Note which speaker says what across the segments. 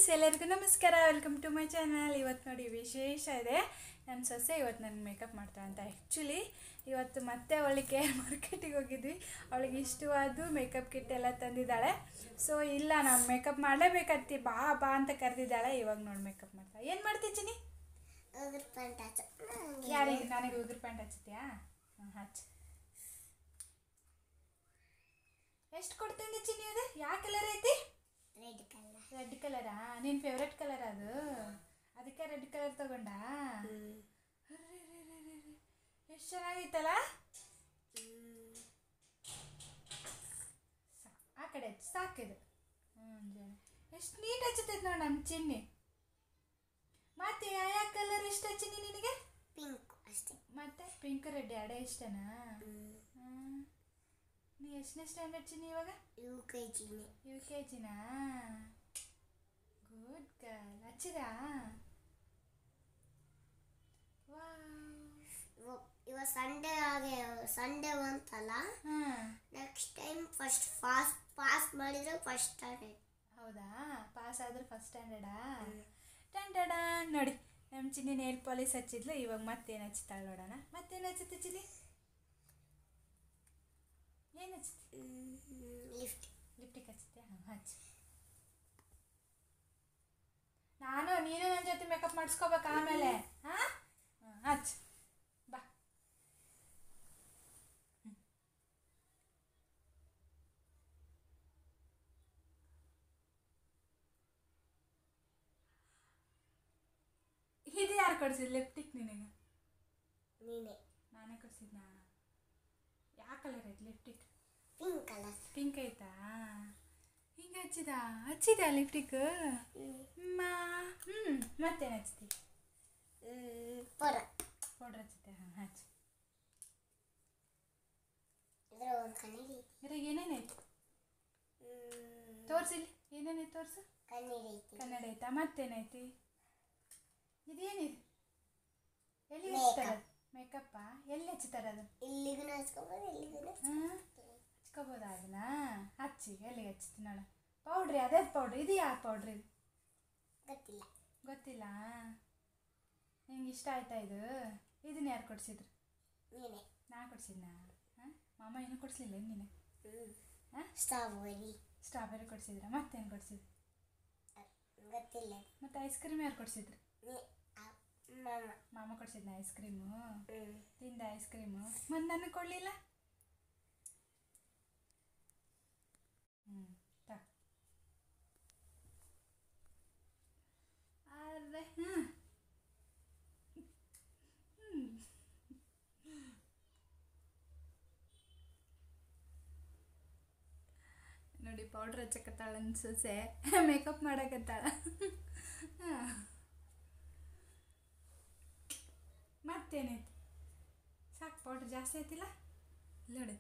Speaker 1: Friends ಎಲ್ಲರಿಗೂ ನಮಸ್ಕಾರ welcome to my channel ಇವತ್ತು ನೋಡಿ ವಿಶೇಷ ಇದೆ ನನ್ನ ಸೊಸೆ ಇವತ್ತು ನನಗೆ ಮೇಕಪ್ ಮಾಡ್ತಾಳೆ ಅಂತ ಆ್ಯಕ್ಚುಲಿ ಇವತ್ತು ಮತ್ತೆ ಅವಳಿಗೆ ಮಾರ್ಕೆಟಿಗೆ ಹೋಗಿದ್ವಿ ಅವಳಿಗೆ ಇಷ್ಟವಾದ ಮೇಕಪ್ ಕಿಟ್ ಎಲ್ಲ ತಂದಿದ್ದಾಳೆ ಸೊ ಇಲ್ಲ ನಾನು ಮೇಕಪ್ ಮಾಡಲೇಬೇಕತ್ತಿ ಬಾ ಬಾ ಅಂತ ಕರೆದಿದ್ದಾಳೆ ಇವಾಗ ನೋಡಿ ಮೇಕಪ್ ಮಾಡ್ತಾಳೆ ಏನು ಮಾಡ್ತೀನಿ ಚಿನಿ
Speaker 2: ಉಗುರು ಪ್ಯಾಂಟ್ ಹಚ್ಚ
Speaker 1: ಯಾರಿಗೆ ನನಗೆ ಉಗುರು ಪ್ಯಾಂಟ್ ಹಚ್ಚಿದ್ಯಾ ಹಾಂ ಹಚ್ಚು ಎಷ್ಟು ಕೊಡ್ತೀನಿ ಚಿನಿ ಅದು ಯಾವ ಕಲರ್ ಐತಿ
Speaker 2: ರೆಡ್ ಕಲರ್
Speaker 1: ರೆಡ್ ಕಲರಾ ನಿನ್ನ ಫೇವ್ರೆಟ್ ಕಲರ್ ಅದು ಅದಕ್ಕೆ ರೆಡ್ ಕಲರ್ ತಗೊಂಡ ಎಷ್ಟು ಚೆನ್ನಾಗೈತಲ್ಲ ಸಾ- ಆ ಕಡೆ ಹಚ್ಚು, ಸಾಕಿದು ಹ್ಞೂ ಎಷ್ಟು ನೀಟ್ ಹಚ್ಚತೈತೆ ನೋಡಿ ನಮ್ಮ ಚಿನ್ನಿ ಮತ್ತೆ ಯಾವ ಕಲರ್ ಇಷ್ಟ ಚಿನ್ನಿ ನಿನಗೆ
Speaker 2: ಪಿಂಕ್ ಅಷ್ಟೇ
Speaker 1: ಮತ್ತೆ ಪಿಂಕ್ ರೆಡ್ ಎರಡೇ ಇಷ್ಟನಾ ಹ್ಮ್. ನೀ ಎಷ್ಟನೇ ಸ್ಟ್ಯಾಂಡರ್ಡ್ ಚಿನ್ನಿ ಇವಾಗ
Speaker 2: ಯು ಕೆ ಜಿನೇ
Speaker 1: ಯು ಕೆ ಜಿನಾ ಗುಡ್ ಗರ್ಲ್ ಹಚ್ಚಿದಾ
Speaker 2: ಇವ ಸಂಡೇ ಆಗಿ ಸಂಡೇ ಬಂತಲ್ಲ
Speaker 1: ಹಾಂ
Speaker 2: next time first fast pass ಮಾಡಿದ್ರೆ ಫಸ್ಟ್ ಸ್ಟ್ಯಾಂಡರ್ಡ್
Speaker 1: ಹೌದಾ ಪಾಸ್ ಆದ್ರೆ ಫಸ್ಟ್ ಸ್ಟ್ಯಾಂಡರ್ಡಾ ಟಂಡಡ ನೋಡಿ ನಮ್ಮ ಚಿನ್ನಿ ನೇಲ್ ಪಾಲಿಸ್ ಹಚ್ಚಿದ್ಲು ಇವಾಗ ಮತ್ತೇನು ಹಚ್ತಾಳೆ ನೋಡೋಣ ಮತ್ತೇನು ಹಚ್ಚುತ್ತೆ ಚಿನ್ನಿ ಏನು ಹಚ್ಚುತ್ತೆ
Speaker 2: ಲಿಫ್ಟ್
Speaker 1: ಲಿಪ್ಟಿಕ್ ಹಚ್ಚುತ್ತೆ ಹಾಂ ಹಚ್ಚು ನಾನು ನೀನು ನನ್ನ ಜೊತೆ ಮೇಕಪ್ ಮಾಡಿಸ್ಕೋಬೇಕು ಆಮೇಲೆ ಹಾಂ ಹಾಂ ಹಚ್ಚು ಬಾ ಹ್ಮ್. ಇದು ಯಾರು ಕೊಡ್ಸಿದ್ ಲಿಪ್ಟಿಕ್ ನಿನಗೆ
Speaker 2: ನೀನೆ
Speaker 1: ನಾನೇ ಕೊಡ್ಸಿದ್ನಾ ಯಾವ ಕಲರ್ ಐತಿ ಲಿಪ್ಟಿಕ್
Speaker 2: ಪಿಂಕ್ ಕಲರ್
Speaker 1: ಪಿಂಕ್ ಐತಾ ಹಿಂಗೆ ಹಚ್ಚಿದ ಹಚ್ಚಿದ ಲಿಪ್ಟಿಕ್ ಮಾ ಹ್ಞೂ ಮತ್ತೇನು ಹಚ್ತಿ
Speaker 2: ಪೊರ
Speaker 1: ಪೌಡ್ರ್ ಹಚ್ಚಿದ್ದೆ ಹಾಂ ಹಚ್ಚು
Speaker 2: ಇದ್ರ ಒಂದು ಕಣ್ಣಿಗೆ
Speaker 1: ಇದ್ರಾಗ ಏನೇನೈತಿ ತೋರ್ಸಿಲ್ಲಿ ಏನೇನೈತಿ ತೋರ್ಸು
Speaker 2: ಕಣ್ಣಿಗೆ ಐತಿ
Speaker 1: ಕನ್ನಡ ಐತಾ ಮತ್ತೇನೈತಿ ಇದೇನಿದು ಎಲ್ಲಿ
Speaker 2: Makeup.
Speaker 1: ಹಚ್ತಾರ ಮೇಕಪ್ಪ ಎಲ್ಲಿ ಹಚ್ತಾರ ಅದು
Speaker 2: ಇಲ್ಲಿಗೂ ಹಚ್ಕೊಬೋದು ಇಲ್ಲಿಗೂ
Speaker 1: ಹಾಂ ಹಚ್ಕೋಬೋದಾ ಅದನ್ನ ಹಚ್ಚಿ ಎಲ್ಲಿಗೆ ಹಚ್ತೀನಿ ನೋಡು ಪೌಡ್ರಿ ಅದೇ ಪೌಡ್ರ್ ಇದು ಯಾವ ಪೌಡ್ರ್ ಇದು
Speaker 2: ಗೊತ್ತಿಲ್ಲ
Speaker 1: ಗೊತ್ತಿಲ್ಲ ನಿಂಗೆ ಇಷ್ಟ ಆಯ್ತಾ ಇದು ಇದನ್ನ ಯಾರು ಕೊಡ್ಸಿದ್ರು
Speaker 2: ನೀನೆ
Speaker 1: ನಾ ಕೊಡ್ಸಿದ್ನಾ ಹಾಂ ಮಾಮ ಏನು ಕೊಡಿಸ್ಲಿಲ್ಲ ನೀನು ಹಾಂ
Speaker 2: ಸ್ಟ್ರಾಬೆರಿ
Speaker 1: ಸ್ಟ್ರಾಬೆರಿ ಕೊಡ್ಸಿದ್ರ ಮತ್ತೇನು ಕೊಡ್ಸಿದ್ರು
Speaker 2: ಗೊತ್ತಿಲ್ಲ
Speaker 1: ಮತ್ತು ಐಸ್ ಕ್ರೀಮ್ ಯಾರು ಕೊಡ್ಸಿದ್ರು
Speaker 2: ನೀ ಆ- ಮಾಮ
Speaker 1: ಮಾಮ ಕೊಡ್ಸಿದ್ನ ಐಸ್ ಕ್ರೀಮು
Speaker 2: ಹ್ಮ್
Speaker 1: ತಿಂದ ಐಸ್ ಕ್ರೀಮು ಮತ್ತು ನನಗೆ ಕೊಡಲಿಲ್ಲ ಹ್ಞೂ ತ ಅರೆ ಹ್ಞೂ ನೋಡಿ ಪೌಡ್ರ್ ಹಚ್ಚಕತ್ತಾಳ ಅನ್ಸೆ ಮೇಕಪ್ ಮಾಡಕತ್ತಾಳ ಮತ್ತೇನೈತಿ ಸಾಕು ಪೌಡ್ರ್ ಜಾಸ್ತಿ ಆಯ್ತಿಲ್ಲ ಇಲ್ಲ ನೋಡಿ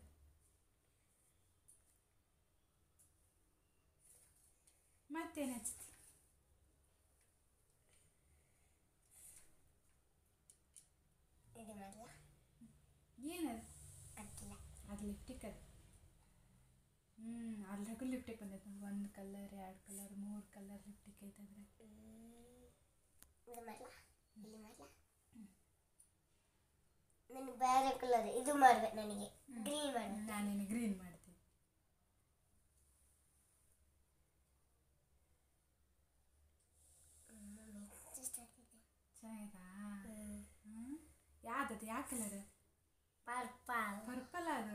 Speaker 1: ಮತ್ತೇನು ಹಚ್ತಿ
Speaker 2: ಇದು ಮಾಡಲ
Speaker 1: ಏನದು
Speaker 2: ಗೊತ್ತಿಲ್ಲ
Speaker 1: ಅದು ಲಿಪ್ಟಿಕ್ ಅದು ಹ್ಞೂ ಅದ್ರಾಗೂ ಲಿಪ್ಟಿಕ್ ಬಂದೈತೆ ನೋಡಿ ಒಂದು ಕಲರ್ ಎರಡು ಕಲರ್ ಮೂರು ಕಲರ್ ಲಿಪ್ಟಿಕ್ ಐತೆ ಅದ್ರಾಗ
Speaker 2: ಇದು ಮಾಡಲ ಇಲ್ಲಿ ಮಾಡಲ ನನಗೆ ಬೇರೆ ಕಲರ್ ಇದು ಮಾಡ್ಬೇಕು ನನಗೆ ಗ್ರೀನ್ ಮಾಡ್ಬೇಕು
Speaker 1: ನಾನೇನು ಗ್ರೀನ್ ಮಾಡ್ತೀನಿ ಚೆನ್ನಾಗಿದಾ ಹ್ಞೂ ಯಾವ್ದದು ಯಾವ ಕಲರ್
Speaker 2: ಪರ್ಪಲ್
Speaker 1: ಪರ್ಪಲ್ ಅದು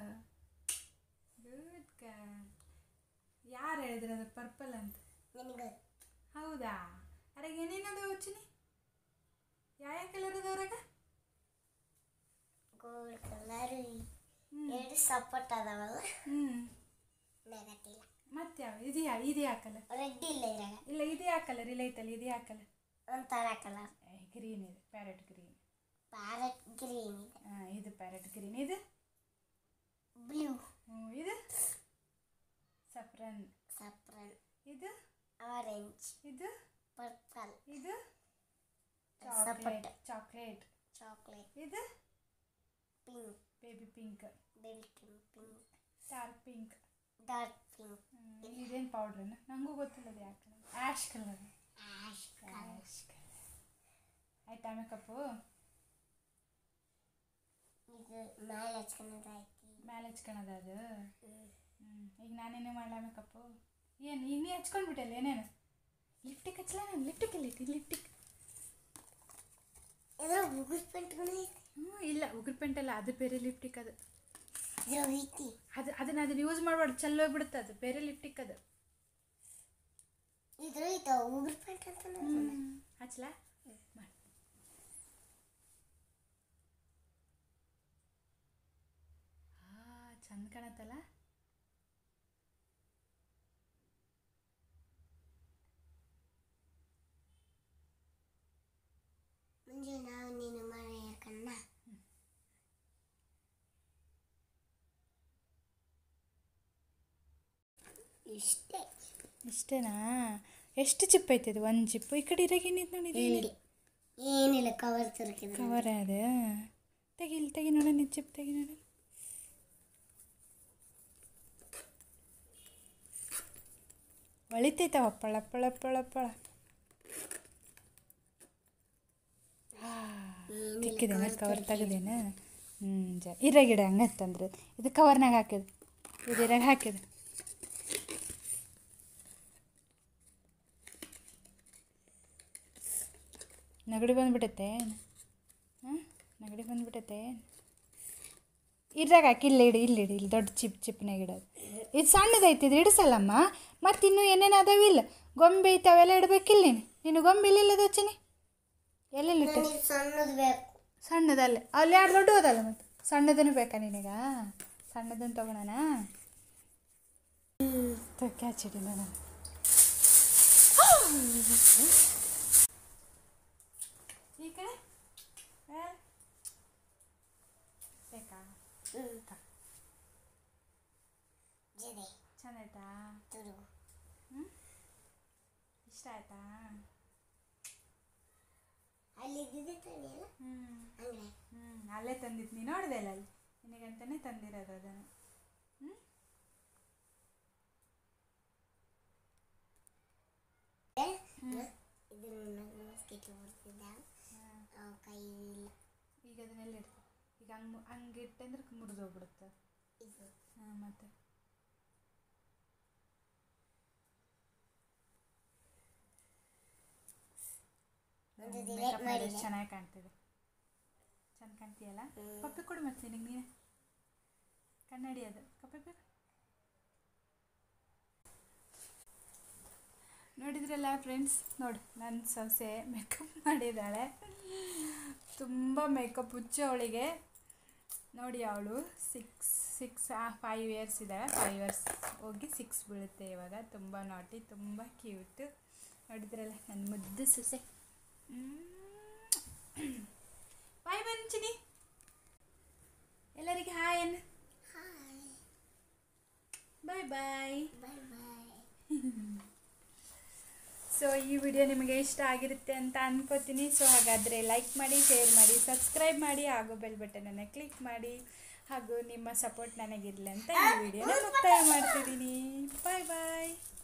Speaker 1: ಗುಡ್ ಯಾರು ಹೇಳಿದ್ರು ಅದು ಪರ್ಪಲ್ ಅಂತ
Speaker 2: ನನಗೆ
Speaker 1: ಹೌದಾ ಅದ್ರಾಗ ಏನೇನದು ಚಿನಿ ಯಾವ ಕಲರ್ ಅದ ಅದ್ರಾಗ
Speaker 2: ಗೋಲ್ಡ್ ಕಲರ್
Speaker 1: ಹ್ಞೂ
Speaker 2: ಎರಡು ಸಪೋರ್ಟ್ ಅದಾವಲ್ಲ
Speaker 1: ಹ್ಞೂ
Speaker 2: ನೆಗಟಿಲ್ಲ
Speaker 1: ಮತ್ತೆ ಯಾವ ಇದು ಯಾ ಇದು ಯಾವ ಕಲರ್
Speaker 2: ರೆಡ್ ಇಲ್ಲ ಇದ್ರಾಗ
Speaker 1: ಇಲ್ಲ ಇದು ಯಾವ ಕಲರ್ ಇಲ್ಲ ಐತಲ್ಲ ಇದು ಯಾವ ಕಲರ್
Speaker 2: ಒಂಥರ ಕಲರ್
Speaker 1: ಗ್ರೀನ್ ಇದೆ ಪ್ಯಾರೆಟ್ ಗ್ರೀನ್
Speaker 2: ಪ್ಯಾರೆಟ್ ಗ್ರೀನ್ ಇದೆ
Speaker 1: ಹಾಂ ಇದು ಪ್ಯಾರೆಟ್ ಗ್ರೀನ್ ಇದು
Speaker 2: ಬ್ಲೂ
Speaker 1: ಹ್ಞೂ ಇದು ಸಫ್ರನ್
Speaker 2: ಸಪ್ರನ್
Speaker 1: ಇದು
Speaker 2: ಆರೆಂಜ್
Speaker 1: ಇದು
Speaker 2: ಪರ್ಪಲ್
Speaker 1: ಇದು
Speaker 2: ಸಪೋಟ
Speaker 1: ಚಾಕ್ಲೇಟ್ ಚಾಕ್ಲೇಟ್
Speaker 2: ಚಾಕ್ಲೇಟ್
Speaker 1: ಇದು
Speaker 2: pink
Speaker 1: baby pink
Speaker 2: baby pink
Speaker 1: dark pink
Speaker 2: dark pink
Speaker 1: ಇದೇನು ಪೌಡ್ರನ್ನ ನನಗೂ ಗೊತ್ತಿಲ್ಲ ಅದು ಯಾಕೆ ash colour
Speaker 2: ash
Speaker 1: ash colour ಆಯ್ತಾ ಮೇಕಪ್ಪು
Speaker 2: ಇದು ಮೇಲೆ ಹಚ್ಕೊಳೋದಾಯ್ತು
Speaker 1: ಮ್ಯಾಲೆ ಹಚ್ಕೊಳದ ಅದು ಹ್ಞೂ ಈಗ ನಾನೇನೇ ಮಾಡಲ ಮೇಕಪ್ಪು ಏನು ಈಗ ನೀ ಹಚ್ಕೊಂಡ್ಬಿಟ್ಟಲ್ಲ ಏನೇನು ಲಿಪ್ಟಿಕ್ ಹಚ್ಚಲ ನಾನು ಲಿಪ್ಟಿಕ್ ಎಲ್ಲಿ ಇಟ್ಟು ಲಿಪ್ಟಿಕ್
Speaker 2: ಇದ್ರ ಉಗುರು ಪೆಂಟ್ಗಳು ಐತಿ
Speaker 1: ಹ್ಞೂ ಇಲ್ಲ ಉಗುರು ಪೆಂಟಲ್ಲ ಅದು ಬೇರೆ ಲಿಪ್ಟಿಕ್ ಅದು
Speaker 2: ಇದ್ರ ಐತಿ
Speaker 1: ಅದು ಅದನ್ನ ಅದನ್ನ ಯೂಸ್ ಮಾಡಬಾರ್ದು ಚೆಲ್ಲೋಗ್ಬಿಡುತ್ತೆ ಅದು ಬೇರೆ ಲಿಪ್ಟಿಕ್ ಅದು
Speaker 2: ಇದ್ರ ಐತ ಉಗುರು ಪೆಂಟ್ ಅಂತ
Speaker 1: ಹಚ್ಚಲ ಮಾಡಿ ಹಾಂ ಚಂದ ಕಾಣತ್ತಲ್ಲ
Speaker 2: ಮುಂಜೆ ನಾವು ನೀನು ಮನೆ ಯಾಕನ್ನ ಇಷ್ಟೇ
Speaker 1: ಇಷ್ಟೇನಾ ಎಷ್ಟು ಚಿಪ್ ಐತೆ ಒಂದು ಚಿಪ್ಪು ಈ ಕಡೆ ಇರಾಗ ಏನಿದೆ ನೋಡಿ ಇದು
Speaker 2: ಇಲ್ಲಿ ಏನಿಲ್ಲ ಕವರ್ ತುರುಕಿದ್ರು
Speaker 1: ಕವರ್ ಅದು ತೆಗಿ ಇಲ್ಲಿ ತೆಗಿ ನೋಡೋಣ ಇದು ಚಿಪ್ ತೆಗಿ ನೋಡೋಣ ಒಳಿತೈತವ ಪಳ ಪಳ ಪಳ ಪಳ ತಿಕ್ಕಿದೇನ ಕವರ್ ತೆಗ್ದೇನ ಹ್ಞೂ ಜ ಇರಾಗಿಡ ಹಂಗತ್ತಂದ್ರೆ ಇದು ಕವರ್ನಾಗ ಹಾಕಿದೆ ಇದು ಇರಾಗ ಹಾಕಿದೆ ನಗಡಿ ಬಂದ್ಬಿಟ್ಟೈತೆ ಹಾಂ ನಗಡಿ ಬಂದ್ಬಿಟ್ಟೈತೆ ಇದ್ರಾಗ ಹಾಕಿ ಇಲ್ಲಿ ಇಡು ಇಲ್ಲಿ ಇಡು ಇಲ್ಲಿ ದೊಡ್ಡ ಚಿಪ್ ಚಿಪ್ನಾಗ ಇಡೋದು ಇದು ಸಣ್ಣದೈತಿ ಇದು ಇಡಿಸಲ್ಲಮ್ಮ ಮತ್ತು ಇನ್ನೂ ಏನೇನು ಅದಾವ ಇಲ್ಲ ಗೊಂಬೆ ಐತೆ ಅವೆಲ್ಲ ಇಡ್ಬೇಕಿಲ್ಲ ನೀನು ನೀನು ಗೊಂಬೆ ಇಲ್ಲಿಲ್ಲ ದಚ್ಚನಿ ಎಲ್ಲೆಲ್ಲಿ ಇಟ್ಟು
Speaker 2: ನನಗೆ ಸಣ್ಣದು ಬೇಕು
Speaker 1: ಸಣ್ಣದಲ್ಲೇ ಅಲ್ಲಿ ಯಾರು ದೊಡ್ಡ ಹೋದಲ್ಲ ಮತ್ತು ಸಣ್ಣದನ್ನು ಬೇಕಾ ನಿನಗ ಸಣ್ಣದನ್ನು ತೊಗೊಳೋಣ ಕ್ಯಾಚಿಡಿ ನೋಡೋಣ ಈ ಕಡೆ ಆ? ಬೇಕಾ
Speaker 2: ಜಡೆ
Speaker 1: ಚಂದ ಆಯ್ತಾ
Speaker 2: ತುರುಗು
Speaker 1: ಹ್ಞೂ ಇಷ್ಟ ಆಯ್ತಾ
Speaker 2: ಅಲ್ಲಿ ಇದ್ದಿದ್ದೆ ತಾನಿಯಲ್ಲ
Speaker 1: ಹ್ಞೂ
Speaker 2: ಹಂಗೆ
Speaker 1: ಹ್ಞೂ ಅಲ್ಲೇ ತಂದಿದ್ದು ನೀನು ನೋಡಿದೆ ಅಲ್ಲ ಅಲ್ಲಿ ನಿನಗಂತಾನೆ ತಂದಿರೋದು ಅದನ್ನು ಹ್ಞೂ
Speaker 2: ಇದನ್ನ ಮಸ್ಕಿಟ್ ಬರ್ತಿದ್ದ ಅವ್ ಕೈ ಇಲ್ಲ
Speaker 1: ಈಗ ಅದನ್ನೆಲ್ಲ ಇಡ್ತು ಈಗ ಹಂಗೆ ಹಂಗೆ ಇಟ್ಟಂದ್ರೆ ಮುರಿದು ಹೋಗ್ಬಿಡುತ್ತೆ
Speaker 2: ಇದು
Speaker 1: ಹಾಂ ಮತ್ತೆ
Speaker 2: ಒಂದು
Speaker 1: ಹ್ಮ್,
Speaker 2: delete
Speaker 1: makeup ಮಾಡಿದ್ರೆ
Speaker 2: ಮಾಡಿದೆ.
Speaker 1: ಚೆನ್ನಾಗಿ ಕಾಣ್ತಿದೆ ಚೆಂದ ಕಾಣ್ತೀಯಲ್ಲ ಪಪ್ಪಿ ಕೊಡು ಮತ್ತೆ ನಿನಗೆ ನೀನು ಕನ್ನಡಿ ಅದು ಪಪ್ಪಿ ಬೇಕು ನೋಡಿದ್ರಲ್ಲ ಫ್ರೆಂಡ್ಸ್ ನೋಡಿ ನನ್ನ ಸೊಸೆ ಮೇಕಪ್ ಮಾಡಿದ್ದಾಳೆ ತುಂಬ ಮೇಕಪ್ ಹುಚ್ಚು ಅವಳಿಗೆ ನೋಡಿ ಅವಳು ಸಿಕ್ಸ್ ಸಿಕ್ಸ್ ಫೈವ್ ಇಯರ್ಸ್ ಇದ್ದಾಳೆ ಫೈವ್ ಇಯರ್ಸ್ ಹೋಗಿ ಸಿಕ್ಸ್ ಬೀಳುತ್ತೆ ಇವಾಗ ತುಂಬ ನಾಟಿ ತುಂಬ ಕ್ಯೂಟ್ ನೋಡಿದ್ರಲ್ಲ ನನ್ನ ಮುದ್ದು ಸೊಸೆ ಬಾಯ್ ಬಂಚಿನಿ ಎಲ್ಲರಿಗೆ ಹಾಯ್ ಅನ್ನ
Speaker 2: hi
Speaker 1: bye bye
Speaker 2: bye bye
Speaker 1: so ಈ ವಿಡಿಯೋ ನಿಮಗೆ ಇಷ್ಟ ಆಗಿರುತ್ತೆ ಅಂತ ಅನ್ಕೋತೀನಿ ಸೊ ಹಾಗಾದರೆ ಲೈಕ್ ಮಾಡಿ ಶೇರ್ ಮಾಡಿ ಸಬ್ಸ್ಕ್ರೈಬ್ ಮಾಡಿ ಹಾಗೂ ಬೆಲ್ ಬಟನನ್ನು ಕ್ಲಿಕ್ ಮಾಡಿ ಹಾಗೂ ನಿಮ್ಮ ಸಪೋರ್ಟ್ ನನಗಿರಲಿ ಅಂತ ಈ ವಿಡಿಯೋನ ಮುಕ್ತಾಯ ಮಾಡ್ತಿದ್ದೀನಿ ಬಾಯ್ ಬಾಯ್